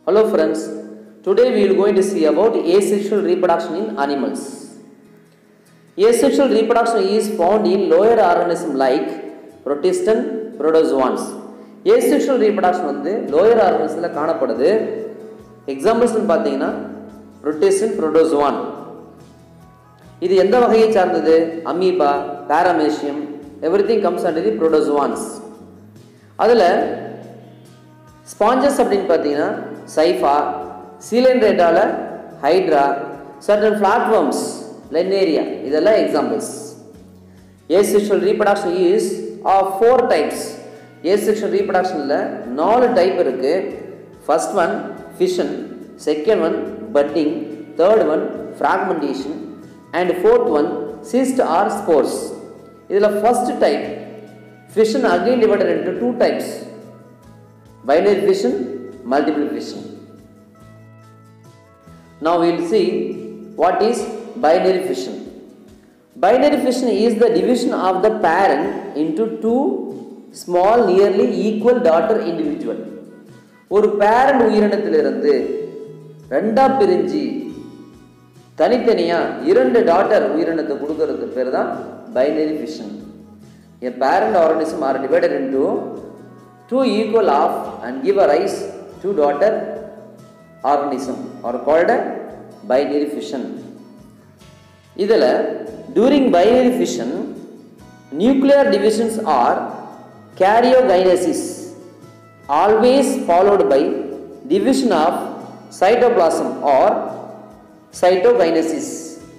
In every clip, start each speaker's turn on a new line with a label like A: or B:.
A: Hello friends, today we are going to see about asexual reproduction in animals. Asexual reproduction is found in lower organism like protist and protozoans. Asexual reproduction வந்து lower organismல காணப்படுது எக்ஸாம்பிள்ஸ்னு பார்த்தீங்கன்னா protist and protozoan இது எந்த வகையை சார்ந்தது amoeba paramecium everything comes under the protozoans அதில் sponges அப்படின்னு பார்த்தீங்கன்னா சைஃபா சீலன்ரேட்டால ஹைட்ரா சர்டன் பிளாட்ஃபார்ம்ஸ் லென்னேரியா இதெல்லாம் examples asexual reproduction is of four types asexual ரீப்ரடக்ஷனில் நாலு டைப் இருக்குது first one fission second one budding third one fragmentation and fourth one cyst or spores இதில் first type fission again divided into two types binary fission, multiple fission. Now we will see what is binary fission. Binary fission is the division of the parent into two small nearly equal daughter individual. ஒரு parent உயிரினத்திலிருந்து ரெண்டா பிரிஞ்சு தனித்தனியா இரண்டு daughter உயிரினத்தை கொடுக்கறதுக்கு பேர் தான் binary fission A parent organism are divided into two equal half and give a rise to daughter organism are called a binary fission இதில் during binary fission nuclear divisions are karyokinesis always followed by division of cytoplasm or cytokinesis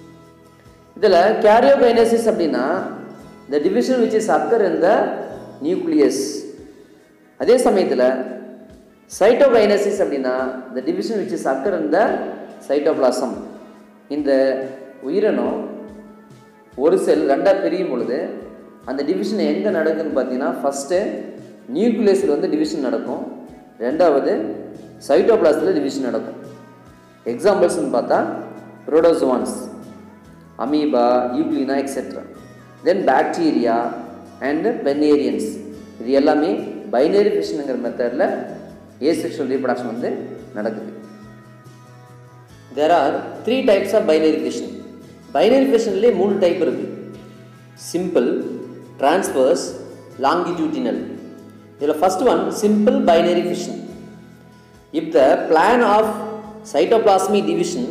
A: இதில் karyokinesis அப்படின்னா the division which is occur in the nucleus அதே சமயத்தில் cytokinesis அப்படின்னா இந்த division which is occur இந்த cytoplasm இந்த உயிரினம் ஒரு செல் ரெண்டாக பிரியும் பொழுது அந்த டிவிஷன் எங்கே நடக்குதுன்னு பார்த்தீங்கன்னா ஃபஸ்ட்டு நியூக்ளியஸில் வந்து டிவிஷன் நடக்கும் ரெண்டாவது சைட்டோபிளாஸில் டிவிஷன் நடக்கும் எக்ஸாம்பிள்ஸ்னு பார்த்தா protozoans amoeba euglena etcetera then bacteria and planarians இது எல்லாமே பைனரி ஃபிஷனுங்கிற மெத்தடில் ஏசெக்ஷுவல் ரீப்ரடக்ஷன் வந்து நடக்குது there are three types of binary fission binary ஃபிஷன்லேயே மூணு டைப் இருக்குது சிம்பிள் டிரான்ஸ்வர்ஸ் லாங்கிடியூட்டினல் இதில் first one simple binary fission if the plan of cytoplasmic division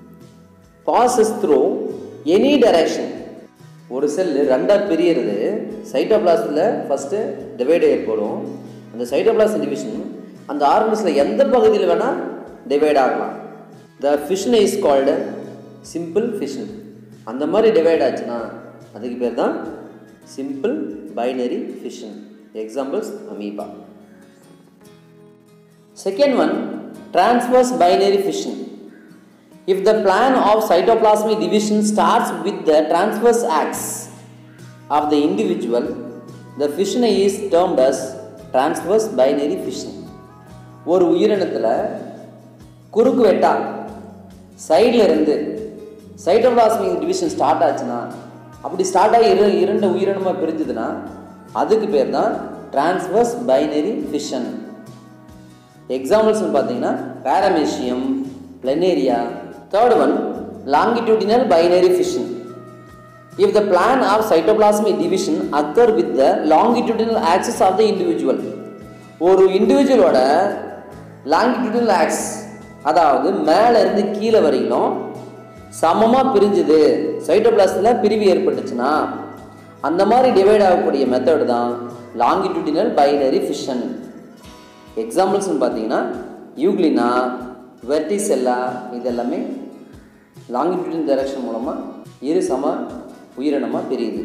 A: passes through any direction ஒரு cell ரெண்டாக பிரியறது சைட்டோபிளாஸில் first divide ஏற்படும் அந்த சைட்டோபிளாஸ் டிவிஷன் அந்த ஆர்கன்ஸில் எந்த பகுதியில் வேணால் டிவைட் ஆகலாம் the fission is called simple fission அந்த மாதிரி டிவைட் ஆச்சுன்னா அதுக்கு பேர் தான் simple binary fission examples amoeba second one transverse binary fission If the plan of cytoplasmic division starts with the transverse axis of the individual, the fission is termed as transverse binary fission. ஒரு உயிரினத்தில் குறுக்கு வெட்டா சைடில் இருந்து cytoplasmic division start ஆச்சுன்னா அப்படி start ஆகி இரு இரண்டு உயிரினமாக பிரிஞ்சுதுன்னா அதுக்கு பேர் தான் டிரான்ஸ்வர்ஸ் பைனரி ஃபிஷன் எக்ஸாம்பிள்ஸ்னு பார்த்தீங்கன்னா paramecium planaria Third one, longitudinal binary fission. If the plan of cytoplasmic division occur with the longitudinal axis of the individual, ஒரு இண்டிவிஜுவலோட லாங்கிடியூடினல் ஆக்ஸ் அதாவது மேலே இருந்து கீழே வரையிலும் சமமாக பிரிஞ்சுது சைட்டோபிளாஸில் பிரிவு ஏற்பட்டுச்சுன்னா அந்த மாதிரி டிவைட் ஆகக்கூடிய மெத்தட் தான் லாங்கிடியூடினல் பைனரி ஃபிஷன் எக்ஸாம்பிள்ஸ்னு பார்த்தீங்கன்னா யூக்ளினா வெர்டிசெல்லா இது எல்லாமே லாங்கிடியூடின் டைரக்ஷன் மூலமாக இரு சம உயிரினமாக பிரியுது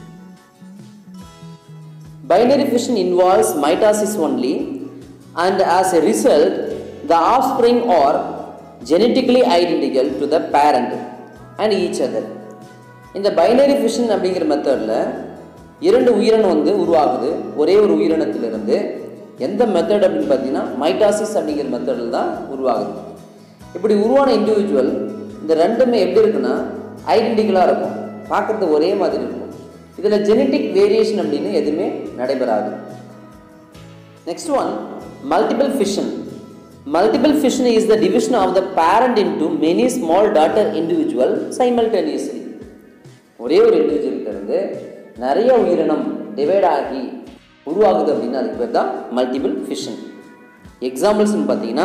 A: binary fission involves mitosis only and as a result the offspring are genetically identical to the parent and each other இந்த பைனரி ஃபிஷன் அப்படிங்கிற மெத்தடில் இரண்டு உயிரினம் வந்து உருவாகுது ஒரே ஒரு உயிரினத்திலிருந்து எந்த மெத்தட் அப்படின்னு பார்த்தீங்கன்னா மைட்டாசிஸ் அப்படிங்கிற மெத்தடில் தான் உருவாகுது இப்படி உருவான இண்டிவிஜுவல் இந்த ரெண்டுமே எப்படி இருக்குன்னா ஐடென்டிக்கலாக இருக்கும் பார்க்குறது ஒரே மாதிரி இருக்கும் இதில் ஜெனட்டிக் வேரியேஷன் அப்படின்னு எதுவுமே நடைபெறாது next one multiple fission multiple fission is the division of the parent into many small daughter individual simultaneously ஒரே ஒரு இண்டிவிஜுவல்கிட்ட இருந்து நிறைய உயிரினம் டிவைட் ஆகி உருவாகுது அப்படின்னா அதுக்கு பேர் தான் மல்டிபிள் ஃபிஷன் எக்ஸாம்பிள்ஸ்னு பார்த்தீங்கன்னா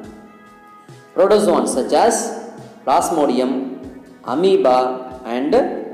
A: protozoans such as plasmodium, amoeba and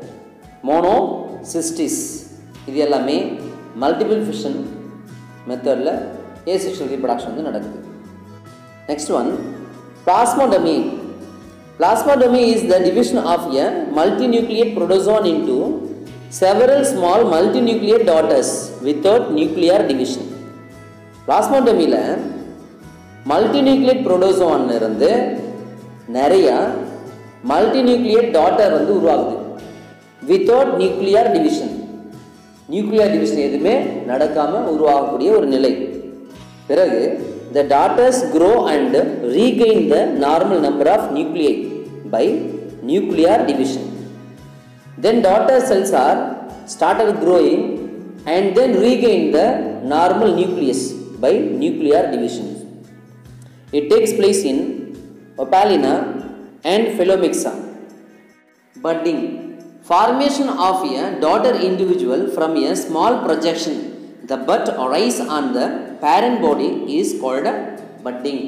A: monocystids இது எல்லாமே multiple fission method asexual reproduction வந்து நடக்குது next one plasmotomy plasmotomy is the division of a multinucleate protozoan into several small multinucleate daughters without nuclear division பிளாஸ்மோடமியில் multinucleate protozoan இருந்து நிறைய மல்டிநியூக்ளியேட் daughter வந்து உருவாகுது without nuclear division nuclear division எதுவுமே நடக்காம உருவாகக்கூடிய ஒரு நிலை பிறகு the daughters grow and regain the normal number of nuclei by nuclear division then daughter cells are started growing and then regain the normal nucleus by nuclear division it takes place in opalina and phyllomixa budding formation of a daughter individual from a small projection the bud arise on the parent body is called budding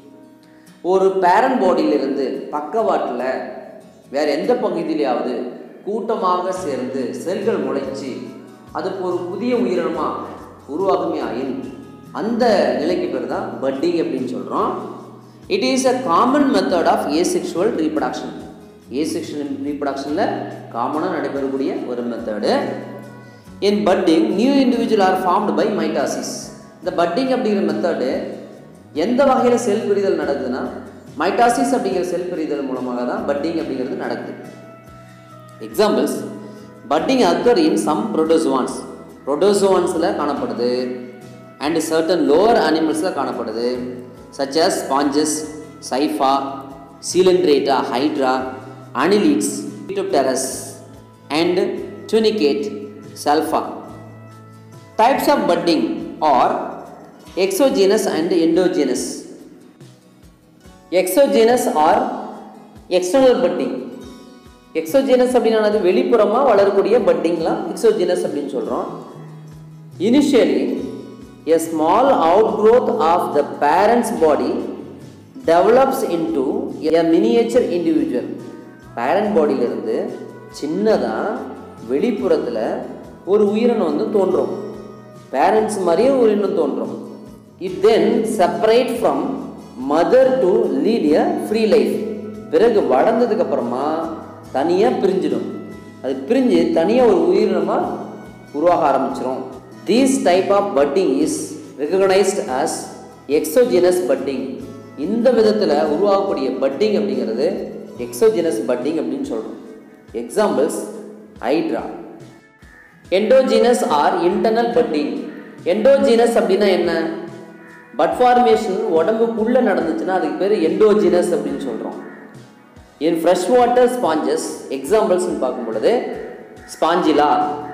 A: ஒரு parent பாடியிலிருந்து பக்கவாட்டில் வேற எந்த பகுதியிலாவது கூட்டமாக சேர்ந்து செல்கள் முளைச்சு அது ஒரு புதிய உயிரினமாக உருவாகுமே ஆயின் அந்த நிலைக்கு பேர் தான் பட்டிங் அப்படின்னு சொல்கிறோம் it is a common method of asexual reproduction asexual ரீப்ரடக்ஷனில் காமனாக நடைபெறக்கூடிய ஒரு method in budding new individual are formed by mitosis இந்த பட்டிங் அப்படிங்கிற மெத்தடு எந்த வகையில் செல் பிரிதல் நடக்குதுன்னா மைட்டாசிஸ் அப்படிங்கிற செல் பிரிதல் மூலமாக தான் பட்டிங் அப்படிங்கிறது நடக்குது examples budding occur in some protozoans ப்ரோட்டோசுவான்ஸில் காணப்படுது அண்ட் சர்டன் லோவர் அனிமல்ஸில் காணப்படுது such as sponges Scypha Coelenterata hydra annelids பிட்டோப்டரஸ் and tunicate salpa types of budding are exogenous and endogenous exogenous or external budding exogenous அப்படின்னா அது வெளிப்புறமாக வளரக்கூடிய பட்டிங்லாம் எக்ஸோஜீனஸ் அப்படின்னு சொல்கிறோம் initially a small out growth of the parents body develops into a miniature individual parent பாடியிலிருந்து சின்னதாக வெளிப்புறத்தில் ஒரு உயிரினம் வந்து தோன்றும் பேரண்ட்ஸ் மாதிரியே ஒரு உயிரினம் தோன்றும் it then separate from mother to lead a free life பிறகு வளர்ந்ததுக்கு அப்புறமா தனியாக பிரிஞ்சிடும் அது பிரிஞ்சு தனியாக ஒரு உயிரினமாக உருவாக ஆரம்பிச்சிடும் these type of budding is recognised as exogenous budding இந்த விதத்தில் உருவாகக்கூடிய பட்டிங் அப்படிங்கிறது எக்ஸோஜினஸ் பட்டிங் அப்படின்னு சொல்கிறோம் examples hydra endogenous or internal budding endogenous அப்படின்னா என்ன பட் ஃபார்மேஷன் உடம்புக்குள்ளே நடந்துச்சுன்னா அதுக்கு பேர் எண்டோஜீனஸ் அப்படின்னு சொல்கிறோம் இன் ஃப்ரெஷ் வாட்டர் ஸ்பாஞ்சஸ் எக்ஸாம்பிள்ஸ்னு பார்க்கும் பொழுது spongilla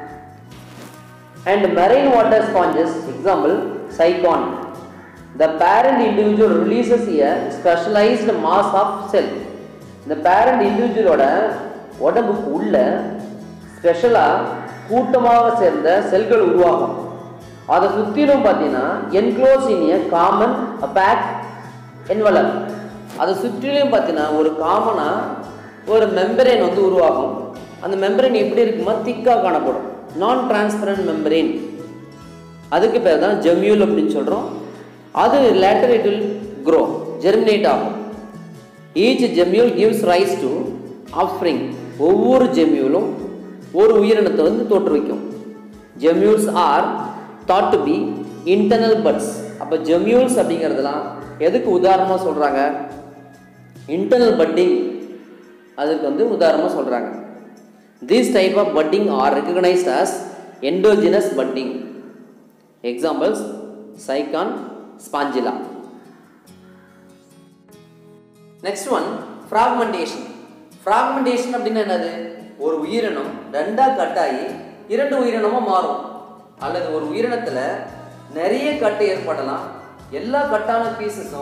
A: and marine water sponges example Sycon the parent individual releases a specialised mass of cell இந்த பேரண்ட் இண்டிவிஜுவலோட உடம்புக்கு உள்ள ஸ்பெஷலாக கூட்டமாக சேர்ந்த செல்கள் உருவாகும் அதை சுற்றிலும் பார்த்தீங்கன்னா enclose in a common bag envelope அதை சுற்றிலும் பார்த்தீங்கன்னா ஒரு காமனாக ஒரு மெம்பரேன் வந்து உருவாகும் அந்த மெம்பரேன் எப்படி இருக்குமா திக்காக காணப்படும் நான் டிரான்ஸ்பரண்ட் மெம்பரேன் அதுக்கு பேர் தான் ஜெம்யூல் அப்படின்னு சொல்கிறோம் அது later it will grow germinate ஆகும் each gemmule gives rise to offspring ஒவ்வொரு ஜெம்யூலும் ஒரு உயிரினத்தை வந்து தோற்றுவிக்கும் gemmules are thought to be internal buds அப்போ ஜெம்யூல்ஸ் அப்படிங்கிறதுலாம் எதுக்கு உதாரணமாக சொல்கிறாங்க இன்டர்னல் பட்டிங் அதுக்கு வந்து உதாரணமாக சொல்கிறாங்க these type of budding are recognised as endogenous budding examples Sycon spongilla next one fragmentation fragmentation அப்படின்னா என்னது ஒரு உயிரினம் ரெண்டாக கட்டாகி இரண்டு உயிரினமாக மாறும் அல்லது ஒரு உயிரினத்தில் நிறைய கட்டு ஏற்படலாம் எல்லா கட்டான பீசஸும்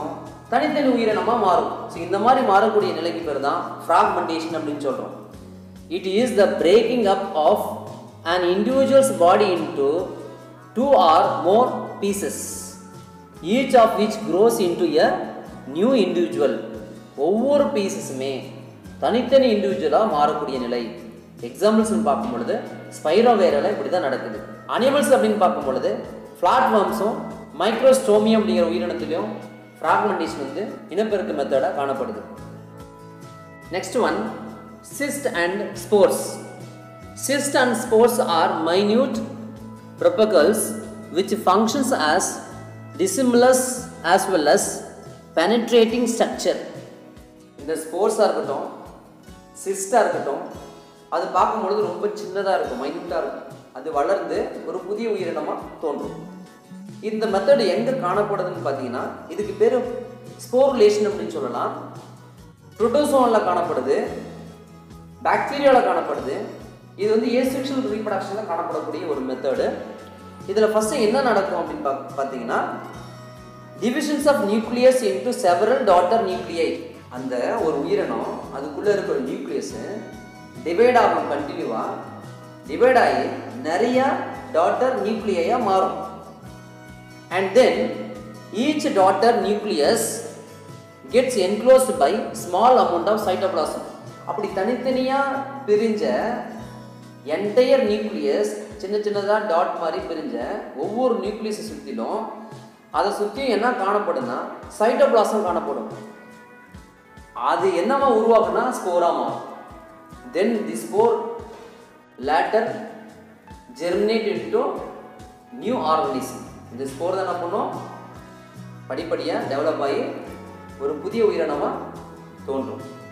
A: தனித்தனி உயிரினமாக மாறும் ஸோ இந்த மாதிரி மாறக்கூடிய நிலைக்கு பேர் தான் ஃப்ராக்மெண்டேஷன் அப்படின்னு சொல்கிறோம் it is the breaking up of an individual's body into two or more pieces each of which grows into a new individual ஒவ்வொரு பீசஸுமே தனித்தனி இண்டிவிஜுவலாக மாறக்கூடிய நிலை எக்ஸாம்பிள்ஸ்னு பார்க்கும் பொழுது ஸ்பைரோவேரில் இப்படி தான் நடக்குது அனிமல்ஸ் அப்படின்னு பார்க்கும் பொழுது ஃப்ளாட்வார்ம்ஸும் மைக்ரோஸ்டோமியம் அப்படிங்கிற உயிரினத்திலையும் ஃப்ராக்மெண்டேஷன் வந்து இனப்பெருக்க மெத்தடாக காணப்படுது next one cyst and spores Cysts and spores are minute propagules which functions as dissimulus as well as penetrating structure. இந்த ஸ்போர்ஸாக இருக்கட்டும் சிஸ்டாக இருக்கட்டும் அது பார்க்கும்பொழுது ரொம்ப சின்னதாக இருக்கும் மைன்யூட்டாக இருக்கும் அது வளர்ந்து ஒரு புதிய உயிரினமாக தோன்றும் இந்த மெத்தட் எங்கே காணப்படுதுன்னு பார்த்தீங்கன்னா இதுக்கு பேர் ஸ்போர்லேஷன் அப்படின்னு சொல்லலாம் புரோட்டோசோனில் காணப்படுது பாக்டீரியாவில் காணப்படுது இது வந்து ஏசெக்ஷுவல் ரீப்ரடக்ஷனில் காணப்படக்கூடிய ஒரு மெத்தடு இதில் ஃபஸ்ட்டு என்ன நடக்கும் அப்படின்னு பா பார்த்தீங்கன்னா divisions of nucleus into several daughter nuclei அந்த ஒரு உயிரினம் அதுக்குள்ளே இருக்கிற நியூக்ளியஸு டிவைட் ஆகும் கண்டினியூவாக டிவைட் ஆகி நிறைய டாட்டர் நியூக்ளியாக மாறும் and then each daughter nucleus gets enclosed by small amount of cytoplasm அப்படி தனித்தனியாக பிரிஞ்ச என்டையர் நியூக்ளியஸ் சின்ன சின்னதாக டாட் மாதிரி பிரிஞ்ச ஒவ்வொரு நியூக்ளியஸை சுற்றிலும் அதை சுற்றியும் என்ன காணப்படும்னா சைட்டோபிளாசம் காணப்படும் அது என்னவா உருவாக்குனா ஸ்போரா மாறும் then the spore later germinate into new organism இந்த ஸ்போர் தான் என்ன பண்ணும் படிப்படியாக டெவலப் ஆகி ஒரு புதிய உயிரினமாக தோன்றும்